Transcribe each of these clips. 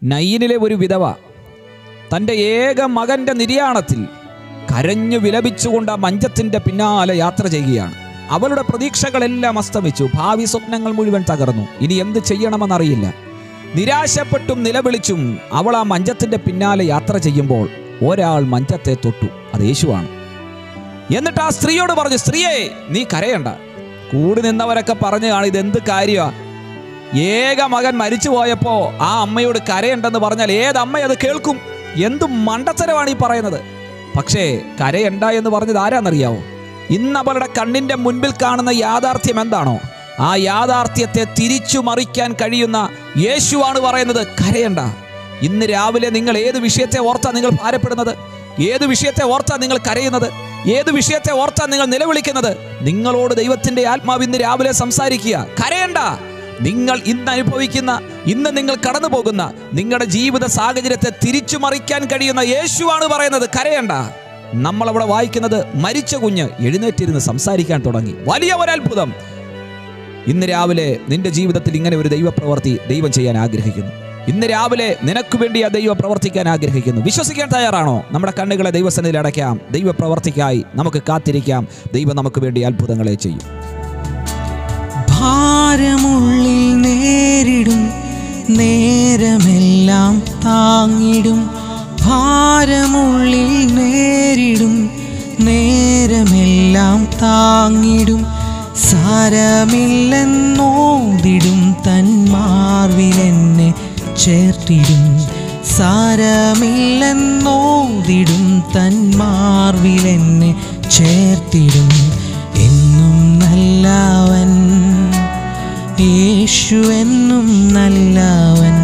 നയ്യനിലെ ഒരു വിധവ തൻ്റെ ഏക മകൻ്റെ നിര്യാണത്തിൽ കരഞ്ഞു വിലപിച്ചുകൊണ്ട് ആ മഞ്ചത്തിൻ്റെ പിന്നാലെ യാത്ര ചെയ്യുകയാണ് അവളുടെ പ്രതീക്ഷകളെല്ലാം അസ്തമിച്ചു ഭാവി സ്വപ്നങ്ങൾ മുഴുവൻ തകർന്നു ഇനി എന്ത് ചെയ്യണമെന്നറിയില്ല നിരാശപ്പെട്ടും നിലവിളിച്ചും അവൾ ആ മഞ്ചത്തിൻ്റെ പിന്നാലെ യാത്ര ചെയ്യുമ്പോൾ ഒരാൾ മഞ്ചത്തെ തൊട്ടു അത് യേശുവാണ് എന്നിട്ട് ആ സ്ത്രീയോട് പറഞ്ഞു സ്ത്രീയെ നീ കരയണ്ട കൂടി നിന്നവരൊക്കെ പറഞ്ഞു കാണും ഇതെന്ത് കാര്യമാ ഏക മകൻ മരിച്ചു പോയപ്പോ ആ അമ്മയോട് കരയുണ്ടെന്ന് പറഞ്ഞാൽ ഏതമ്മ അത് കേൾക്കും എന്ത് മണ്ടത്തരമാണ് ഈ പറയുന്നത് പക്ഷേ കരയണ്ട എന്ന് പറഞ്ഞത് ആരാന്നറിയാവോ ഇന്ന് അവളുടെ കണ്ണിന്റെ മുൻപിൽ കാണുന്ന യാഥാർത്ഥ്യം എന്താണോ ആ യാഥാർത്ഥ്യത്തെ തിരിച്ചു മറിക്കാൻ കഴിയുന്ന യേശുവാണ് പറയുന്നത് കരയണ്ട ഇന്ന് രാവിലെ നിങ്ങൾ ഏത് വിഷയത്തെ ഓർത്താ നിങ്ങൾ ഭാരപ്പെടുന്നത് ഏത് വിഷയത്തെ ഓർത്താ നിങ്ങൾ കരയുന്നത് ഏത് വിഷയത്തെ ഓർത്താ നിങ്ങൾ നിലവിളിക്കുന്നത് നിങ്ങളോട് ദൈവത്തിന്റെ ആത്മാവ് ഇന്ന് രാവിലെ സംസാരിക്കുക കരയണ്ട നിങ്ങൾ ഇന്ന് അനുഭവിക്കുന്ന ഇന്ന് നിങ്ങൾ കടന്നു പോകുന്ന നിങ്ങളുടെ ജീവിത സാഹചര്യത്തെ തിരിച്ചു മറിക്കാൻ കഴിയുന്ന യേശുവാണ് പറയുന്നത് കരയണ്ട നമ്മൾ അവിടെ വായിക്കുന്നത് മരിച്ച കുഞ്ഞ് എഴുന്നേറ്റിരുന്ന് സംസാരിക്കാൻ തുടങ്ങി വലിയ ഒരത്ഭുതം ഇന്ന് രാവിലെ നിന്റെ ജീവിതത്തിൽ ഇങ്ങനെ ഒരു ദൈവപ്രവൃത്തി ദൈവം ചെയ്യാൻ ആഗ്രഹിക്കുന്നു ഇന്ന് രാവിലെ നിനക്ക് വേണ്ടി ആ ദൈവം പ്രവർത്തിക്കാൻ ആഗ്രഹിക്കുന്നു വിശ്വസിക്കാൻ തയ്യാറാണോ നമ്മുടെ കണ്ണുകളെ ദൈവസന്നിധിയിൽ അടയ്ക്കാം ദൈവപ്രവർത്തിക്കായി നമുക്ക് കാത്തിരിക്കാം ദൈവം നമുക്ക് വേണ്ടി അത്ഭുതങ്ങളെ ചെയ്യും ഭാരമുള്ളിൽ നേരിടും നേരമെല്ലാം താങ്ങിടും ഭാരമുള്ളിൽ നേരിടും നേരമെല്ലാം താങ്ങിടും സാരമില്ലെന്നോതിടും തന്മാർവിലെന്നെ ചേർത്തിടും സാരമില്ലെന്നോതിടും തന്മാർവിലെന്നെ ചേർത്തിടും എന്നും നല്ലവൻ യേശു എന്നും നല്ലവൻ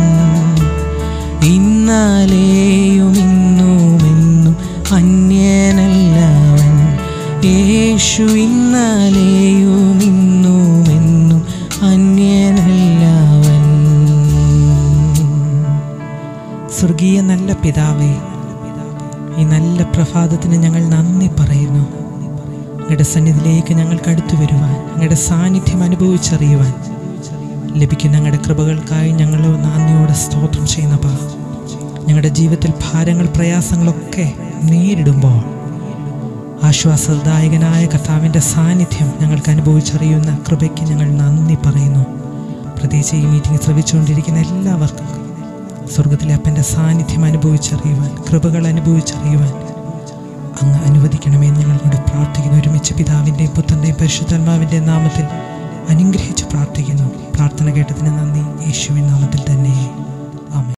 ഇന്നലെയും ഇന്നുമെന്നും അന്യനല്ലവൻ യേശു ഇന്നലെയും ഇന്നുമെന്നും അന്യനല്ലവൻ സ്വർഗീയ നല്ല പിതാവേ ഈ നല്ല പ്രഭാതത്തിന് ഞങ്ങൾ നന്ദി പറയുന്നു അങ്ങയുടെ സന്നിധിയിലേക്ക് ഞങ്ങൾക്ക് അടുത്തു വരുവാൻ അങ്ങയുടെ സാന്നിധ്യം അനുഭവിച്ചറിയുവാൻ ലഭിക്കുന്ന ഞങ്ങളുടെ കൃപകൾക്കായി ഞങ്ങൾ നന്ദിയോടെ സ്തോത്രം ചെയ്യുന്നപ്പാ ഞങ്ങളുടെ ജീവിതത്തിൽ ഭാരങ്ങൾ പ്രയാസങ്ങളൊക്കെ നേരിടുമ്പോൾ ആശ്വാസദായകനായ കർത്താവിൻ്റെ സാന്നിധ്യം ഞങ്ങൾക്ക് അനുഭവിച്ചറിയുന്ന കൃപയ്ക്ക് ഞങ്ങൾ നന്ദി പറയുന്നു പ്രത്യേകിച്ച് ഈ മീറ്റിംഗ് ശ്രവിച്ചുകൊണ്ടിരിക്കുന്ന എല്ലാവർക്കും സ്വർഗത്തിലെ അപ്പൻ്റെ സാന്നിധ്യം അനുഭവിച്ചറിയുവാൻ കൃപകൾ അനുഭവിച്ചറിയുവാൻ അങ്ങ് അനുവദിക്കണമെന്ന് ഞങ്ങളോട് പ്രാർത്ഥിക്കുന്നു ഒരുമിച്ച് പിതാവിൻ്റെയും പുത്രൻ്റെയും പരിശുദ്ധാത്മാവിൻ്റെയും നാമത്തിൽ അനുഗ്രഹിച്ച് പ്രാർത്ഥിക്കുന്നു പ്രാർത്ഥന കേട്ടതിന് നന്ദി യേശുവിൻ നാമത്തിൽ തന്നെ